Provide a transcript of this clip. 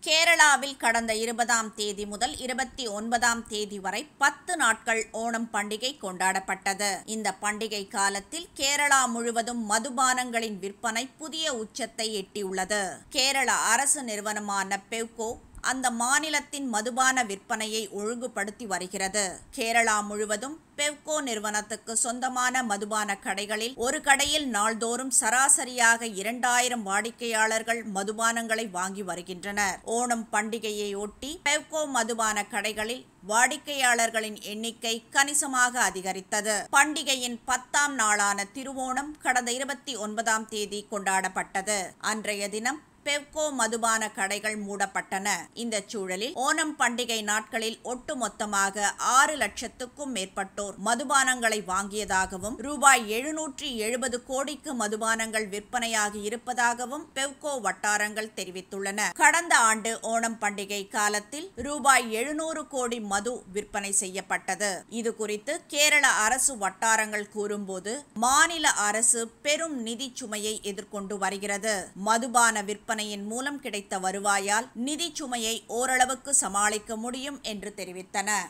கேரளாவில் கடந்த இருபதாம் தேதி முதல் இருபத்தி ஒன்பதாம் தேதி வரை பத்து நாட்கள் ஓணம் பண்டிகை கொண்டாடப்பட்டது இந்த பண்டிகை காலத்தில் கேரளா முழுவதும் மதுபானங்களின் விற்பனை புதிய உச்சத்தை எட்டியுள்ளது கேரள அரசு நிறுவனமான பெவ்கோ அந்த மாநிலத்தின் மதுபான விற்பனையை ஒழுங்குபடுத்தி வருகிறது கேரளா முழுவதும் பெவ்கோ நிறுவனத்துக்கு சொந்தமான மதுபான கடைகளில் ஒரு கடையில் நாள்தோறும் சராசரியாக இரண்டாயிரம் வாடிக்கையாளர்கள் மதுபானங்களை வாங்கி வருகின்றனர் ஓணம் பண்டிகையை ஒட்டி பெவ்கோ மதுபான கடைகளில் வாடிக்கையாளர்களின் எண்ணிக்கை கணிசமாக அதிகரித்தது பண்டிகையின் பத்தாம் நாளான திருவோணம் கடந்த இருபத்தி ஒன்பதாம் தேதி கொண்டாடப்பட்டது அன்றைய தினம் பெவ்கோ மதுபான கடைகள் மூடப்பட்டன இந்த சூழலில் ஓணம் பண்டிகை நாட்களில் ஒட்டுமொத்தமாக ஆறு லட்சத்துக்கும் மேற்பட்டோர் மதுபானங்களை வாங்கியதாகவும் ரூபாய் எழுநூற்றி எழுபது கோடிக்கு மதுபானங்கள் விற்பனையாகி இருப்பதாகவும் பெவ்கோ வட்டாரங்கள் தெரிவித்துள்ளன கடந்த ஆண்டு ஓணம் பண்டிகை காலத்தில் ரூபாய் எழுநூறு கோடி மது விற்பனை செய்யப்பட்டது இது குறித்து கேரள அரசு வட்டாரங்கள் கூறும்போது மாநில அரசு பெரும் நிதி சுமையை எதிர்கொண்டு வருகிறது மதுபான விற்பனை விற்பனையின் மூலம் கிடைத்த வருவாயால் நிதி சுமையை ஓரளவுக்கு சமாளிக்க முடியும் என்று தெரிவித்தன